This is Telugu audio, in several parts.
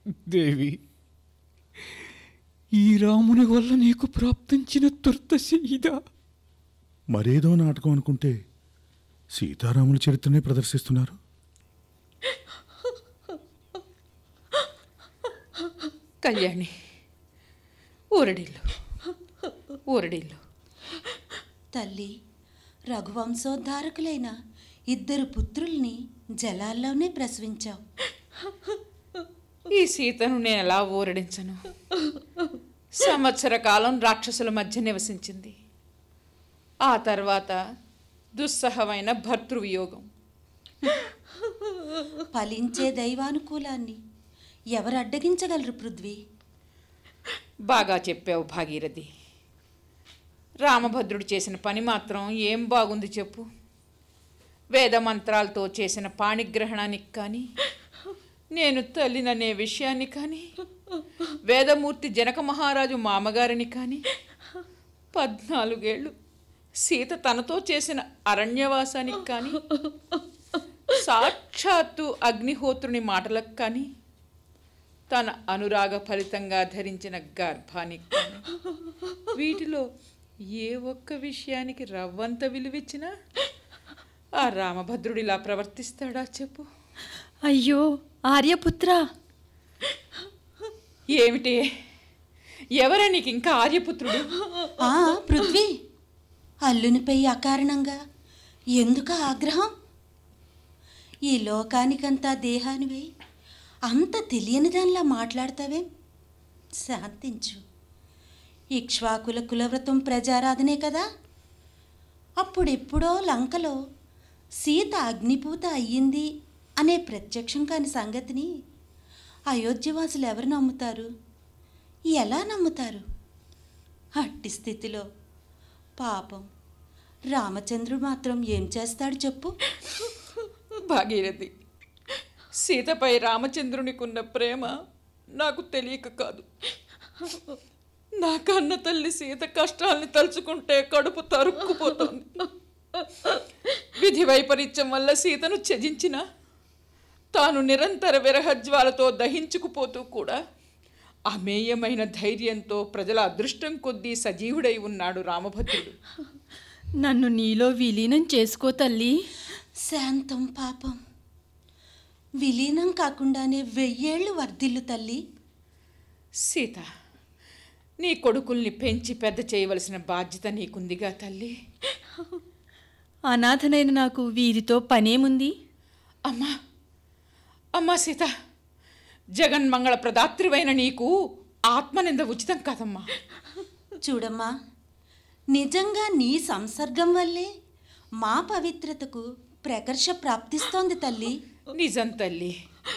దేవి ఈ రాముని వల్ల నీకు ప్రాప్తించిన దుర్దశ ఇదా మరేదో నాటకం అనుకుంటే సీతారాముల చరిత్రనే ప్రదర్శిస్తున్నారు కళ్యాణి ఊరడిల్లు ఊరడిల్లు తల్లి రఘువంశోద్ధారకులైన ఇద్దరు పుత్రుల్ని జలాల్లోనే ప్రసవించావు ఈ సీతను నేను ఎలా ఊరడించను సంవత్సర కాలం రాక్షసుల మధ్య నివసించింది ఆ తర్వాత దుస్సహమైన భర్తృవియోగం ఫలించే దైవానుకూలాన్ని ఎవరు అడ్డగించగలరు పృథ్వీ బాగా చెప్పావు భాగీరథి రామభద్రుడు చేసిన పని మాత్రం ఏం బాగుంది చెప్పు వేద మంత్రాలతో చేసిన పాణిగ్రహణానికి కానీ నేను తల్లిననే విషయాన్ని కానీ వేదమూర్తి జనక మహారాజు మామగారిని కానీ పద్నాలుగేళ్ళు సీత తనతో చేసిన అరణ్యవాసానికి కానీ సాక్షాత్తు అగ్నిహోత్రుని మాటలకు కానీ తన అనురాగ ఫలితంగా ధరించిన గర్భానికి కానీ వీటిలో ఏ ఒక్క విషయానికి రవ్వంత విలువిచ్చినా ఆ రామభద్రుడు ఇలా ప్రవర్తిస్తాడా చెప్పు అయ్యో ఆర్యపుత్ర ఏమిటి ఎవరా నీకు ఇంకా ఆర్యపుత్రుడు ఆ పృథ్వీ అల్లునిపై అకారణంగా ఎందుకు ఆగ్రహం ఈ లోకానికంతా దేహానివై అంత తెలియని దానిలా మాట్లాడతావేం శాంతించు ఇక్ష్వాకుల కులవ్రతం ప్రజారాధనే కదా అప్పుడెప్పుడో లంకలో సీత అగ్నిపూత అయ్యింది అనే ప్రత్యక్షం కాని సంగతిని అయోధ్యవాసులు ఎవరు నమ్ముతారు ఎలా నమ్ముతారు అట్టి స్థితిలో పాపం రామచంద్రుడు మాత్రం ఏం చేస్తాడు చెప్పు భాగీరథి సీతపై రామచంద్రునికున్న ప్రేమ నాకు తెలియక కాదు నా కన్న తల్లి సీత కష్టాల్ని తలుచుకుంటే కడుపు తరుక్కుపోతుంది విధి వైపరీత్యం వల్ల సీతను త్యజించిన తాను నిరంతర విరహజ్వాలతో దహించుకుపోతూ కూడా అమేయమైన ధైర్యంతో ప్రజల అదృష్టం కొద్దీ సజీవుడై ఉన్నాడు రామభద్రుడు నన్ను నీలో విలీనం చేసుకో తల్లి శాంతం పాపం విలీనం కాకుండానే వెయ్యేళ్ళు వర్ధిల్లు తల్లి సీత నీ కొడుకుల్ని పెంచి పెద్ద చేయవలసిన బాధ్యత నీకుందిగా తల్లి అనాథనైన నాకు వీరితో పనేముంది అమ్మా అమ్మా సీత జగన్మంగళ ప్రదాత్రివైన నీకు ఆత్మనింద ఉచితం కదమ్మా చూడమ్మా నిజంగా నీ సంసర్గం వల్లే మా పవిత్రతకు ప్రకర్ష ప్రాప్తిస్తోంది తల్లి నిజం తల్లి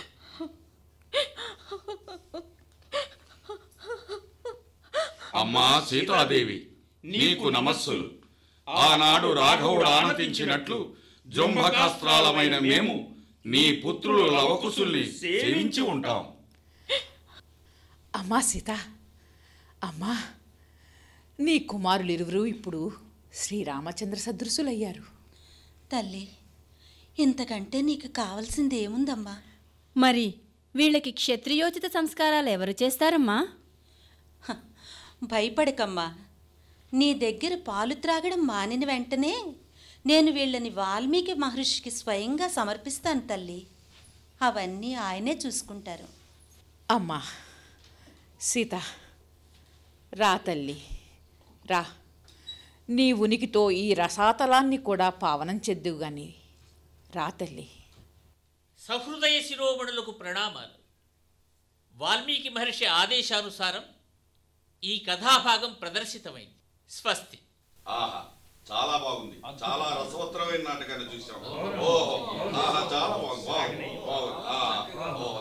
అమ్మా సీతాదేవి నీకు నమస్సులు ఆనాడు రాఘవుడు ఆనతించినట్లు జృంభకాస్త్రాలమైన మేము నీ పుత్రులు లవకుశుల్ని సేవించి ఉంటాం అమ్మా సీత అమ్మా నీ కుమారులిరువురు ఇప్పుడు శ్రీరామచంద్ర సదృశులయ్యారు తల్లి ఇంతకంటే నీకు కావాల్సింది ఏముందమ్మా మరి వీళ్ళకి క్షత్రియోచిత సంస్కారాలు ఎవరు చేస్తారమ్మా హ, భయపడకమ్మా నీ దగ్గర పాలు త్రాగడం మానిన వెంటనే నేను వీళ్ళని వాల్మీకి మహర్షికి స్వయంగా సమర్పిస్తాను తల్లి అవన్నీ ఆయనే చూసుకుంటారు అమ్మా సీత రా తల్లి రా నీ ఉనికితో ఈ రసాతలాన్ని కూడా పావనం చెద్దువు గాని రా తల్లి సహృదయ శిరోమణులకు ప్రణామాలు వాల్మీకి మహర్షి ఆదేశానుసారం ఈ కథాభాగం ప్రదర్శితమైంది స్వస్తి ఆహా చాలా బాగుంది చాలా రసవత్తరమైన నాటకాన్ని చూసాం ఓహో ఆహా చాలా బాగుంది బాగుంది బాగుంది ఆహా, ఓహో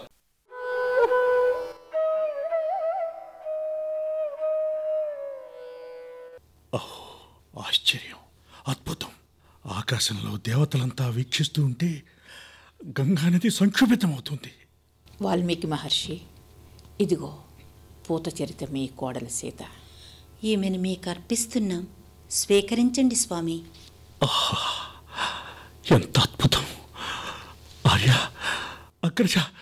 ఆశ్చర్యం అద్భుతం ఆకాశంలో దేవతలంతా వీక్షిస్తూ ఉంటే గంగానది సంక్షుభితమవుతుంది వాల్మీకి మహర్షి ఇదిగో పూత చరిత మీ కోడల సీత ఈమెను మీకు అర్పిస్తున్నాం స్వీకరించండి స్వామి ఎంత అద్భుతం ఆర్య అగ్రజ